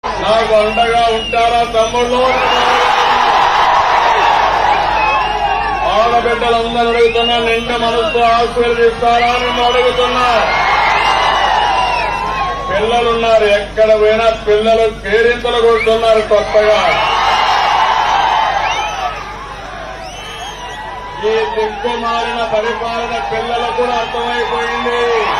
నాకు అండగా ఉంటారా తమ్ముళ్ళు ఆడబిడ్డలందరూ అడుగుతున్నా నిండు మనసుతో ఆశీర్వదిస్తారా అని నేను అడుగుతున్నా పిల్లలున్నారు ఎక్కడ పోయినా పిల్లలు కేరింతలు కొడుతున్నారు కొత్తగా ఈ దిక్కుమాలిన పరిపాలన పిల్లలకు కూడా అర్థమైపోయింది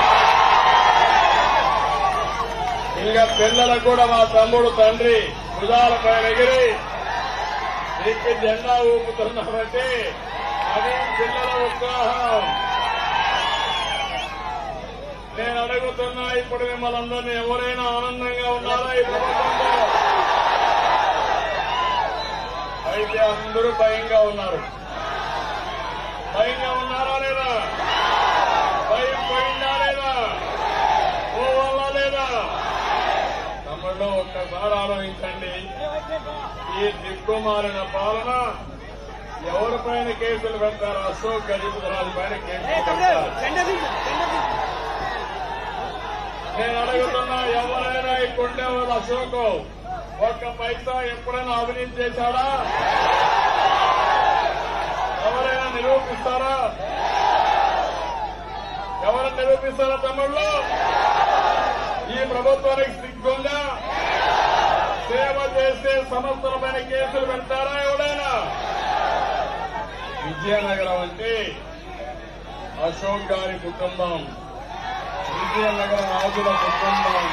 ఇంకా పిల్లలకు కూడా మా తమ్ముడు తండ్రి భుజాలపై ఎగిరి నీకు జెండా ఊపుతున్నామంటే అది పిల్లల ఉత్సాహం నేను అడుగుతున్నా ఇప్పుడు మిమ్మల్ని అందరినీ ఎవరైనా ఆనందంగా ఉన్నారా ఈ ప్రభుత్వంలో అయితే అందరూ భయంగా ఉన్నారు భయంగా ఉన్నారా లేదా భయం పోయిందా లేదా పోవాలా లేదా తమ్ముళ్ళు ఒక్కసారి ఆలోచించండి ఈ దిక్కుమాలిన పాలన ఎవరిపైన కేసులు పెడతారు అశోక్ గజపతిరాజు పైన కేసులు పెడతారు నేను అడుగుతున్నా ఎవరైనా ఇక్కడుండే వాళ్ళు అశోక్ ఒక్క పైసా ఎప్పుడైనా అవినీతి చేశాడా ఎవరైనా నిరూపిస్తారా ఎవరు నిరూపిస్తారా తమ్ముళ్ళు ఈ ప్రభుత్వానికి సిగ్గుందా సేవ చేస్తే సంస్థల పైన కేసులు పెడతారా ఎవడైనా విజయనగరం అంటే అశోక్ గారి కుటుంబం విజయనగరం రాజుల కుటుంబం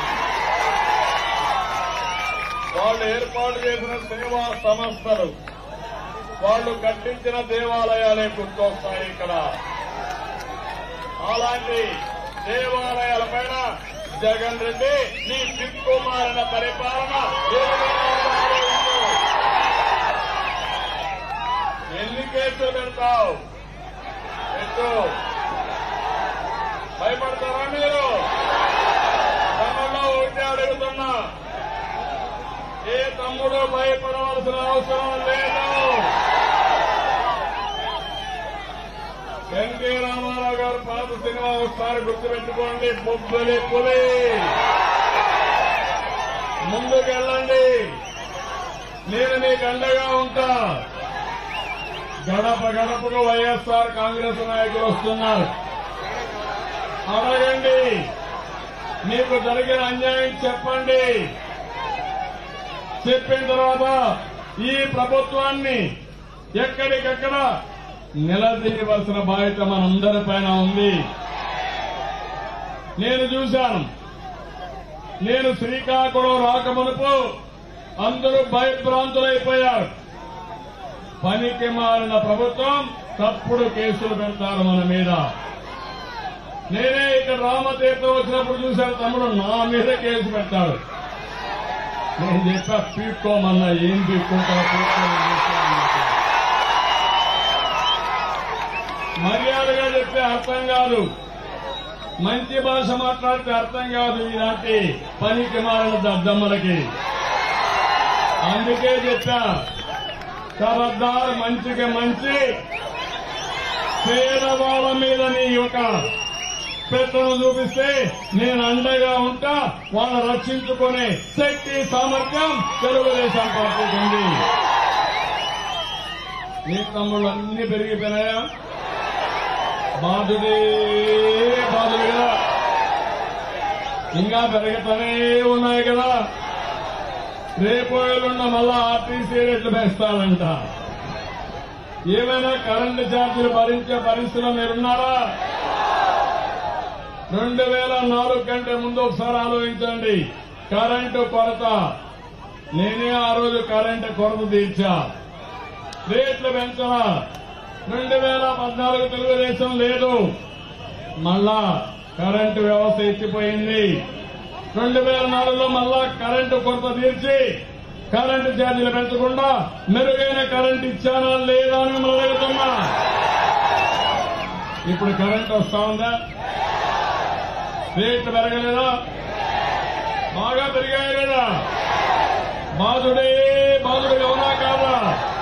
వాళ్ళు ఏర్పాటు చేసిన సేవా సంస్థలు వాళ్ళు కట్టించిన దేవాలయాలే గుర్తొస్తాయి ఇక్కడ అలాంటి దేవాలయాల పైన జగన్ రెడ్డి నీ దిక్కుమారిన పరిపాలన ఏ విధంగా ఉందో ఆలోచించు. ఎన్ని కేసులు పెడతావు పెట్టు భయపడతారా మీరు తమలో ఒకటి అడుగుతున్నా ఏ తమ్ముడు భయపడవలసిన అవసరం లేదు ఎన్టీ రామారావు గారు పాత సినిమా ఒకసారి గుర్తుపెట్టుకోండి బొబ్బలి పులి ముందుకెళ్ళండి నేను మీకు అండగా ఉంటా గడప గడపకు వైఎస్ఆర్ కాంగ్రెస్ నాయకులు వస్తున్నారు అడగండి మీకు జరిగిన అన్యాయం చెప్పండి చెప్పిన తర్వాత ఈ ప్రభుత్వాన్ని ఎక్కడికెక్కడ నిలదీయవలసిన బాధ్యత మనందరిపైన ఉంది నేను చూశాను నేను శ్రీకాకుళం రాకమునుపు అందరూ భయభ్రాంతులైపోయారు పనికి మారిన ప్రభుత్వం తప్పుడు కేసులు పెడతారు మన మీద నేనే ఇక్కడ రామతీర్థం వచ్చినప్పుడు చూశాను తమ్ముడు నా మీద కేసు పెట్టాడు నేను చెప్పా పీక్కోమన్నా ఏం పీక్కుంటావు పీక్కోమని చెప్పాను. మర్యాదగా చెప్తే అర్థం కాదు మంచి భాష మాట్లాడితే అర్థం కాదు ఇలాంటి పనికి మారిన దద్దమ్మలకి అందుకే చెప్పా కబద్దారు మంచికి మంచి పేదవాళ్ళ మీద నీ యొక్క పెత్తనం చూపిస్తే నేను అండగా ఉంటా వాళ్ళని రక్షించుకునే శక్తి సామర్థ్యం తెలుగుదేశం పార్టీకి ఉంది నీ తమ్ముళ్ళు అన్ని పెరిగిపోయినాయా బాధుడే బాధుడు కదా ఇంకా పెరుగుతూనే ఉన్నాయి కదా రేపు ఎల్లుండ మళ్ళా ఆర్టీసీ రేట్లు పెంచుతారంట ఏమైనా కరెంటు ఛార్జీలు భరించే పరిస్థితిలో మీరున్నారా రెండు వేల నాలుగు కంటే ముందు ఒకసారి ఆలోచించండి కరెంటు కొరత నేనే ఆ రోజు కరెంటు కొరత తీర్చా రేట్లు పెంచరా రెండు వేల పద్నాలుగు తెలుగుదేశం లేదు మళ్ళా కరెంటు వ్యవస్థ ఎత్తిపోయింది రెండు వేల నాలుగులో మళ్ళా కరెంటు కొరత తీర్చి కరెంటు ఛార్జీలు పెంచకుండా మెరుగైన కరెంటు ఇచ్చానా లేదా అని మిమ్మల్ని అడుగుతున్నా ఇప్పుడు కరెంటు వస్తా ఉందా రేట్లు పెరగలేదా బాగా పెరిగాయి లేదా బాధుడే బాధుడు అవునా కాదా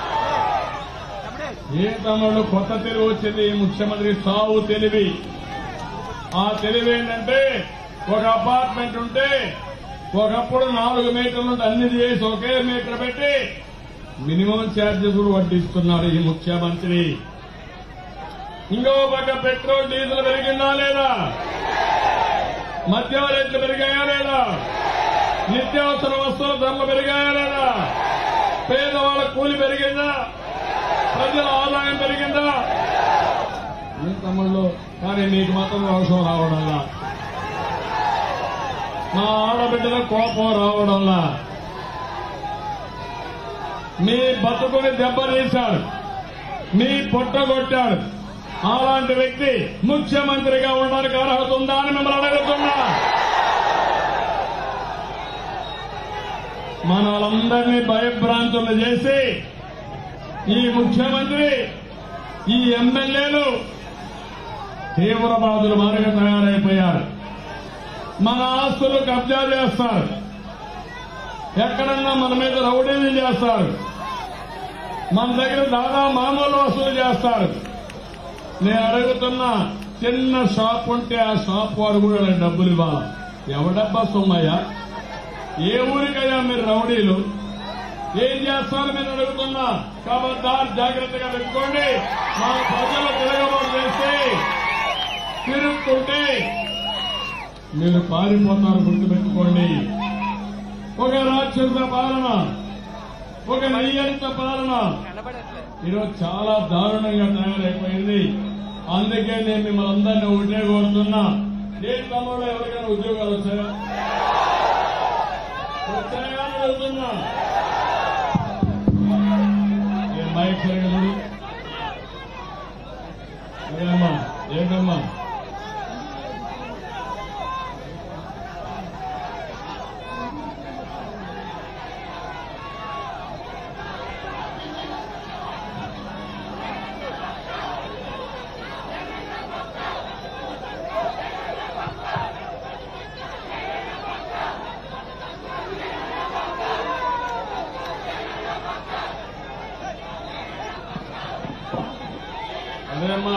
ఏ తమ్ముడు కొత్త తెలివి వచ్చింది ముఖ్యమంత్రి సావు తెలివి ఆ తెలివి ఏంటంటే ఒక అపార్ట్మెంట్ ఉంటే ఒకప్పుడు నాలుగు మీటర్లు ఉంటే అన్ని చేసి ఒకే మీటర్ పెట్టి మినిమం ఛార్జెస్ కూడా వడ్డిస్తున్నారు ఈ ముఖ్యమంత్రి ఇంకో పక్క పెట్రోల్ డీజిల్ పెరిగిందా లేదా మద్యం రేట్లు పెరిగాయా లేదా నిత్యావసర వస్తువుల ధరలు పెరిగాయా లేదా పేదవాళ్ళ కూలి పెరిగిందా ప్రజల ఆదాయం పెరిగిందా ఏం తమ్ముళ్ళు కానీ నీకు మాత్రం రోషం రావడంలా మా ఆడబిడ్డల కోపం రావడంలా మీ బతుకుని దెబ్బతీశాడు మీ పొట్టగొట్టాడు అలాంటి వ్యక్తి ముఖ్యమంత్రిగా ఉండడానికి అర్హత ఉందా అని మిమ్మల్ని అడుగుతున్నా మన వాళ్ళందరినీ భయభ్రాంతులు చేసి ఈ ముఖ్యమంత్రి ఈ ఎమ్మెల్యేలు తీవ్రవాదులు మారిగా తయారైపోయారు మన ఆస్తులు కబ్జా చేస్తారు ఎక్కడన్నా మన మీద రౌడీలు చేస్తారు మన దగ్గర దాదా మామూలు వసూలు చేస్తారు నేను అడుగుతున్నా చిన్న షాప్ ఉంటే ఆ షాప్ వాడు కూడా డబ్బులు ఇవ్వాలి ఎవడబ్బా సొమ్మయ్య ఏ ఊరికయ్యా మీరు రౌడీలు ఏం చేస్తారు మీరు అడుగుతున్నా ఖబర్దార్ జాగ్రత్తగా పెట్టుకోండి మా ప్రజలు తిరగబోటు చేస్తే తిరుగుతుంటే మీరు పారిపోతారు గుర్తుపెట్టుకోండి ఒక రాక్షస పాలన ఒక నయ్యంత పాలన ఈరోజు చాలా దారుణంగా తయారైపోయింది అందుకే నేను మిమ్మల్ని అందరినీ ఒకటే కోరుతున్నా ఏ తమ్ముడు ఎవరికైనా ఉద్యోగాలు వచ్చాయా వచ్చాయా అని అడుగుతున్నా ఏ మైక్ సరిగా చూడు. ఏమ్మా ఏంటమ్మా అదేమ్మా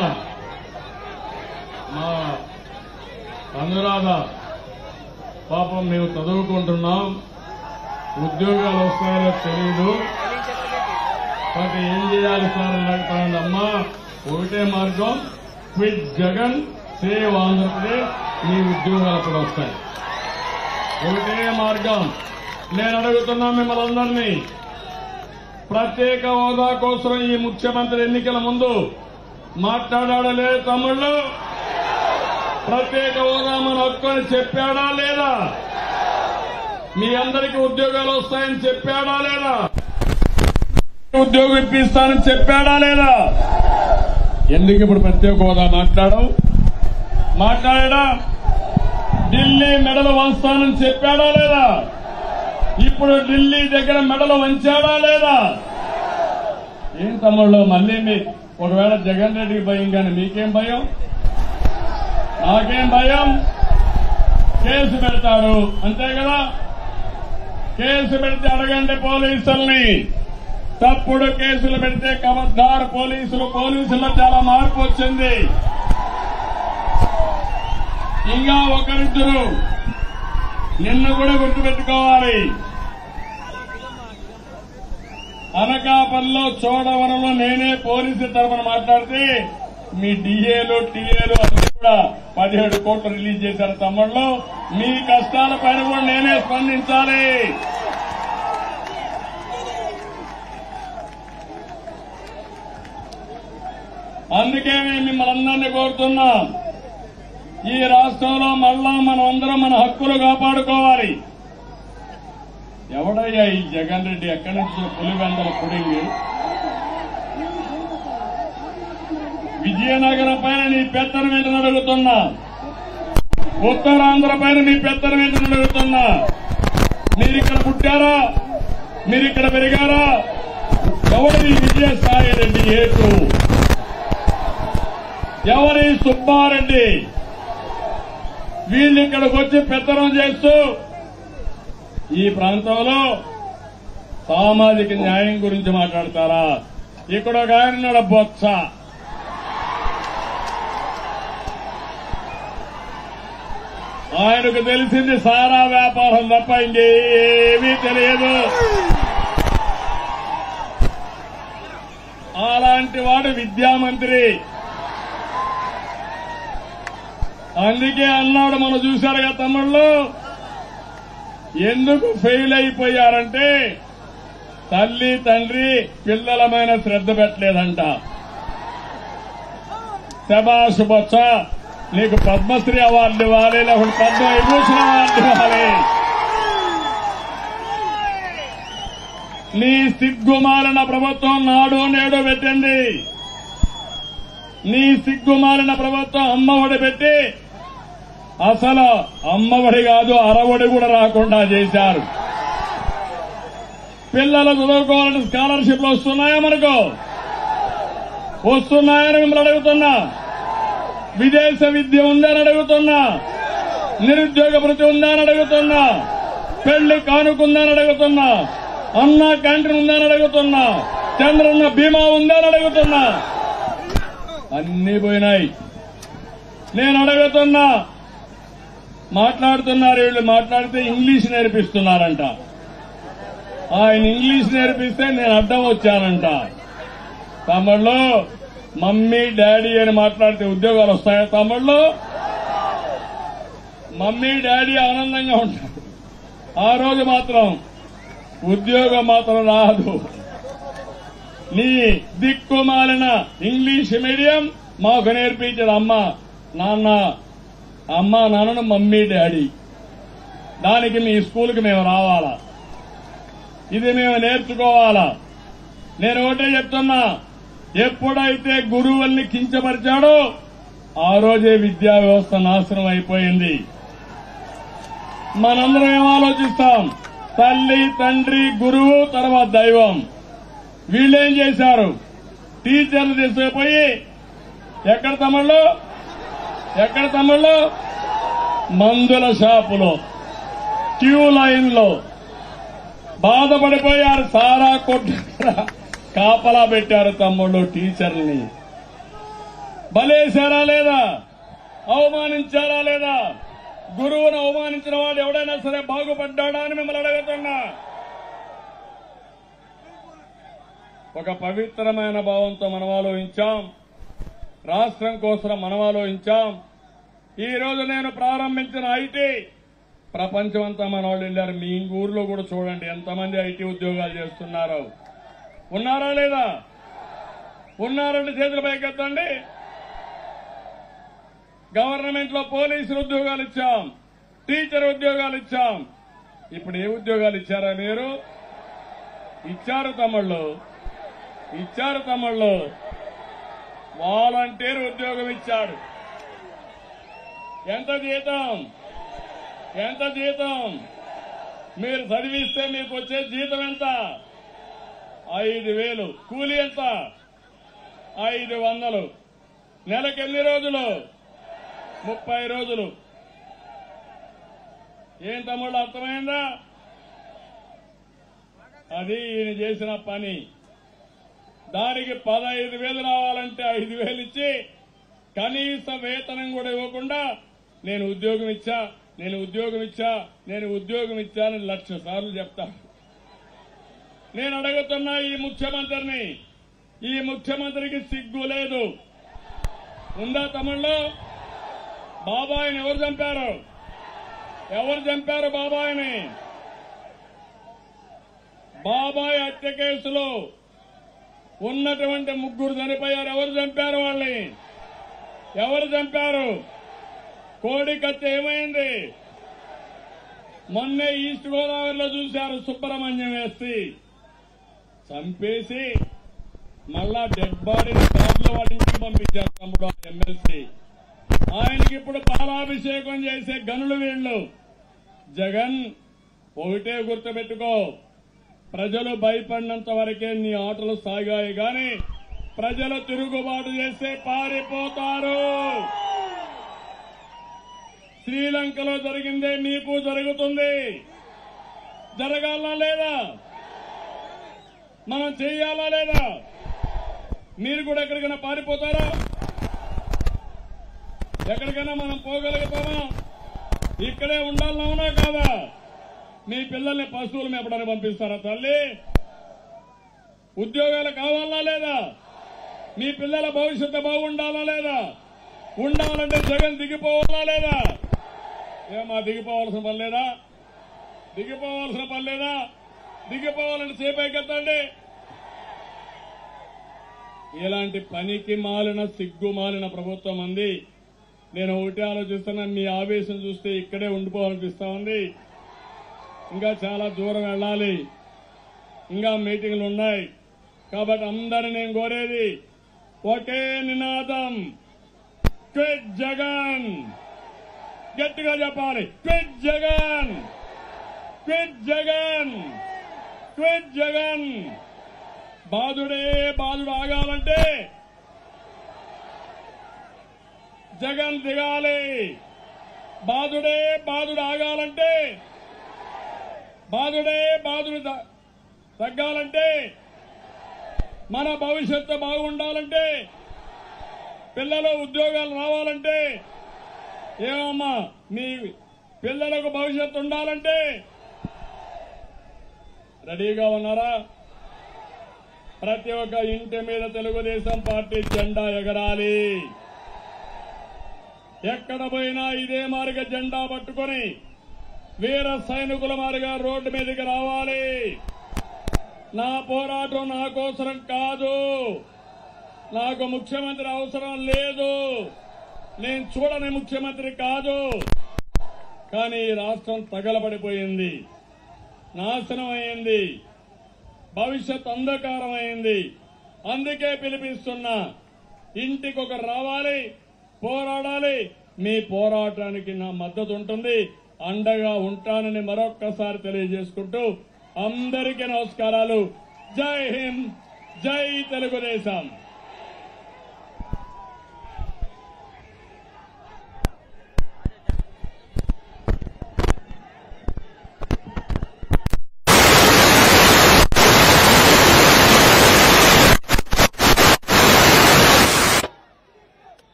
మా అనురాధ పాపం మేము చదువుకుంటున్నాం ఉద్యోగాలు వస్తాయో తెలియదు కాబట్టి ఏం చేయాలి సార్ అని అడుగుతానమ్మా ఒకటే మార్గం క్విట్ జగన్ సేవ్ ఆంధ్రప్రదేశ్ మీ ఉద్యోగాలు కూడా వస్తాయి ఒకటే మార్గం నేను అడుగుతున్నా మిమ్మల్ని అందరినీ ప్రత్యేక హోదా కోసం ఈ ముఖ్యమంత్రి ఎన్నికల ముందు మాట్లాడాడా లేదా తమ్ముళ్ళు ప్రత్యేక హోదా మన హక్కు అని చెప్పాడా లేదా మీ అందరికీ ఉద్యోగాలు వస్తాయని చెప్పాడా లేదా ఉద్యోగం ఇప్పిస్తానని చెప్పాడా లేదా ఎందుకు ఇప్పుడు ప్రత్యేక హోదా మాట్లాడవు మాట్లాడా ఢిల్లీ మెడలు వంచుతానని చెప్పాడా లేదా ఇప్పుడు ఢిల్లీ దగ్గర మెడలు వంచాడా లేదా ఏం తమ్ముళ్ళు మళ్ళీ మీ ఒకవేళ జగన్ రెడ్డికి భయం కానీ మీకేం భయం నాకేం భయం కేసు పెడతారు అంతే కదా కేసు పెడితే అడగండి పోలీసుల్ని తప్పుడు కేసులు పెడితే కబద్దార్ పోలీసులు పోలీసుల్లో చాలా మార్పు వచ్చింది ఇంకా ఒకరిద్దరు నిన్ను కూడా గుర్తుపెట్టుకోవాలి అనకాపల్లిలో చోడవరంలో నేనే పోలీసు తరఫున మాట్లాడితే మీ డిఏలు టీఏలు అన్ని కూడా పదిహేడు కోట్లు రిలీజ్ చేశారు తమ్ముళ్ళు మీ కష్టాల పైన కూడా నేనే స్పందించాలి అందుకే మేము మిమ్మల్ని అందరినీ కోరుతున్నాం ఈ రాష్ట్రంలో మళ్ళా మనం అందరం మన హక్కులు కాపాడుకోవాలి ఎవడయ్యా ఈ జగన్ రెడ్డి ఎక్కడి నుంచి పులివెందల పుడింగి విజయనగరం పైన నీ పెత్తనం ఏంటని అడుగుతున్నా ఉత్తరాంధ్ర పైన నీ పెత్తనం ఏంటని అడుగుతున్నా మీరు ఇక్కడ పుట్టారా మీరు ఇక్కడ పెరిగారా ఎవరి విజయసాయి రెడ్డి ఏటు ఎవరి సుబ్బారెడ్డి వీళ్ళు ఇక్కడికి వచ్చి పెత్తనం చేస్తూ ఈ ప్రాంతంలో సామాజిక న్యాయం గురించి మాట్లాడతారా ఇక్కడ ఒక ఆయన ఉన్నాడు బొత్స ఆయనకు తెలిసింది సారా వ్యాపారం తప్ప ఇంకేమీ తెలియదు అలాంటి వాడు విద్యామంత్రి అందుకే అన్నాడు మనం చూశారుగా తమ్ముళ్ళు ఎందుకు ఫెయిల్ అయిపోయారంటే తల్లి తండ్రి పిల్లలమైన శ్రద్ధ పెట్టలేదంట శబాష్ బొచ్చ నీకు పద్మశ్రీ అవార్డు ఇవ్వాలి లేకుంటే పద్మ విభూషణ అవార్డు ఇవ్వాలి నీ సిగ్గుమాలిన ప్రభుత్వం నాడు నేడు పెట్టింది నీ సిగ్గుమాలిన ప్రభుత్వం అమ్మఒడి పెట్టి అసలు అమ్మఒడి కాదు అరవడి కూడా రాకుండా చేశారు పిల్లలు చదువుకోవాలని స్కాలర్షిప్లు వస్తున్నాయా మనకు వస్తున్నాయని మిమ్మల్ని అడుగుతున్నా విదేశ విద్య ఉందని అడుగుతున్నా నిరుద్యోగ భృతి ఉందని అడుగుతున్నా పెళ్లి కానుకుందని అడుగుతున్నా అన్న క్యాంటీన్ ఉందని అడుగుతున్నా చంద్రన్న బీమా ఉందని అడుగుతున్నా అన్ని పోయినాయి నేను అడుగుతున్నా మాట్లాడుతున్నారు వీళ్ళు మాట్లాడితే ఇంగ్లీష్ నేర్పిస్తున్నారంట ఆయన ఇంగ్లీష్ నేర్పిస్తే నేను అడ్డం వచ్చానంట తమిళ్లో మమ్మీ డాడీ అని మాట్లాడితే ఉద్యోగాలు వస్తాయా తమిళ్లో మమ్మీ డాడీ ఆనందంగా ఉంటారు ఆ రోజు మాత్రం ఉద్యోగం మాత్రం రాదు నీ దిక్కుమాలిన ఇంగ్లీష్ మీడియం మాకు నేర్పించదు అమ్మ నాన్న అమ్మ నాన్నను మమ్మీ డాడీ దానికి మీ స్కూల్కి మేము రావాలా ఇది మేము నేర్చుకోవాలా నేను ఒకటే చెప్తున్నా ఎప్పుడైతే గురువుల్ని కించపరిచాడో ఆ రోజే విద్యా వ్యవస్థ నాశనం అయిపోయింది మనందరం ఏం ఆలోచిస్తాం తల్లి తండ్రి గురువు తర్వాత దైవం వీళ్ళేం చేశారు టీచర్లు తీసుకుపోయి ఎక్కడ తమ్ముళ్ళు ఎక్కడ తమ్ముళ్ళు మందుల షాపులో క్యూ లైన్ లో బాధపడిపోయారు సారా కొట్టు కాపలా పెట్టారు తమ్ముళ్ళు టీచర్ని బలేశారా లేదా అవమానించారా లేదా గురువును అవమానించిన వాడు ఎవడైనా సరే బాగుపడ్డాడా అని మిమ్మల్ని అడుగుతున్నా ఒక పవిత్రమైన భావంతో మనం ఆలోచించాం రాష్ట్రం కోసం మనం ఆలోచించాం ఈ రోజు నేను ప్రారంభించిన ఐటీ ప్రపంచం అంతా మన వాళ్ళు వెళ్ళారు మీ ఊర్లో కూడా చూడండి ఎంతమంది ఐటీ ఉద్యోగాలు చేస్తున్నారో ఉన్నారా లేదా ఉన్నారంటే చేతుల పైకెత్తండి గవర్నమెంట్ లో పోలీసులు ఉద్యోగాలు ఇచ్చాం టీచర్ ఉద్యోగాలు ఇచ్చాం ఇప్పుడు ఏ ఉద్యోగాలు ఇచ్చారా మీరు ఇచ్చారు తమ్ముళ్ళు ఇచ్చారు తమ్ముళ్ళు వాలంటీర్ ఉద్యోగం ఇచ్చాడు ఎంత జీతం ఎంత జీతం మీరు చదివిస్తే మీకు వచ్చే జీతం ఎంత ఐదు వేలు కూలి ఎంత ఐదు వందలు నెలకు ఎన్ని రోజులు ముప్పై రోజులు ఏం తమ్ముళ్ళు అర్థమైందా అది ఈయన చేసిన పని దానికి పదహైదు వేలు రావాలంటే ఐదు వేలు ఇచ్చి కనీస వేతనం కూడా ఇవ్వకుండా నేను ఉద్యోగం ఇచ్చా నేను ఉద్యోగం ఇచ్చా నేను ఉద్యోగం ఇచ్చానని లక్ష సార్లు చెప్తా నేను అడుగుతున్నా ఈ ముఖ్యమంత్రిని ఈ ముఖ్యమంత్రికి సిగ్గు లేదు ఉందా తమిళ్లో బాబాయిని ఎవరు చంపారు ఎవరు చంపారు బాబాయిని బాబాయ్ హత్య కేసులో ఉన్నటువంటి ముగ్గురు చనిపోయారు ఎవరు చంపారు వాళ్ళని ఎవరు చంపారు కోడి కత్తి ఏమైంది మొన్నే ఈస్ట్ గోదావరిలో చూశారు సుబ్రహ్మణ్యం వేసి చంపేసి మళ్ళా డెడ్ బాడీని కార్లో వాడి ఇంటికి పంపించారు తమ్ముడు ఎమ్మెల్సీ ఆయనకి ఇప్పుడు పాలాభిషేకం చేసే గనులు వీళ్ళు జగన్ ఒకటే గుర్తుపెట్టుకో ప్రజలు భయపడినంత వరకే నీ ఆటలు సాగాయి గాని ప్రజలు తిరుగుబాటు చేస్తే పారిపోతారు శ్రీలంకలో జరిగిందే మీకు జరుగుతుంది జరగాలా లేదా మనం చేయాలా లేదా మీరు కూడా ఎక్కడికైనా పారిపోతారా ఎక్కడికైనా మనం పోగలుగుతామా ఇక్కడే ఉండాలన్నా కాదా మీ పిల్లల్ని పశువులు మేపడానికి పంపిస్తారా తల్లి ఉద్యోగాలు కావాలా లేదా మీ పిల్లల భవిష్యత్తు బాగుండాలా లేదా ఉండాలంటే జగన్ దిగిపోవాలా లేదా ఏమా దిగిపోవాల్సిన పని లేదా దిగిపోవాల్సిన పని లేదా దిగిపోవాలంటే చేపైకెత్తండి ఇలాంటి పనికి మాలిన సిగ్గు మాలిన ప్రభుత్వం ఉంది నేను ఒకటి ఆలోచిస్తున్నా మీ ఆవేశం చూస్తే ఇక్కడే ఉండిపోవాలనిపిస్తా ఉంది ఇంకా చాలా దూరం వెళ్ళాలి ఇంకా మీటింగ్లు ఉన్నాయి కాబట్టి అందరిని నేను కోరేది ఒకే నినాదం క్విట్ జగన్ గట్టిగా చెప్పాలి quit Jagan quit Jagan quit Jagan బాధుడే బాధుడు ఆగాలంటే జగన్ దిగాలి బాధుడే బాధుడు ఆగాలంటే బాధుడే బాధుడు ద- తగ్గాలంటే మన భవిష్యత్తు బాగుండాలంటే పిల్లలు ఉద్యోగాలు రావాలంటే ఏమమ్మా మీ పిల్లలకు భవిష్యత్తు ఉండాలంటే రెడీగా ఉన్నారా ప్రతి ఒక్క ఇంటి మీద తెలుగుదేశం పార్టీ జెండా ఎగరాలి ఎక్కడ పోయినా ఇదే మారిగా జెండా పట్టుకొని వీర సైనికుల మారిగా రోడ్డు మీదకి రావాలి నా పోరాటం నా కోసరం కాదు నాకు ముఖ్యమంత్రి అవసరం లేదు నేను చూడని ముఖ్యమంత్రి కాదు కానీ ఈ రాష్ట్రం తగలబడిపోయింది నాశనం అయింది భవిష్యత్ అంధకారం అయింది అందుకే పిలిపిస్తున్నా ఇంటికి ఒక రావాలి పోరాడాలి మీ పోరాటానికి నా మద్దతు ఉంటుంది అండగా ఉంటానని మరొక్కసారి తెలియజేసుకుంటూ అందరికీ నమస్కారాలు జై హింద్ జై తెలుగుదేశం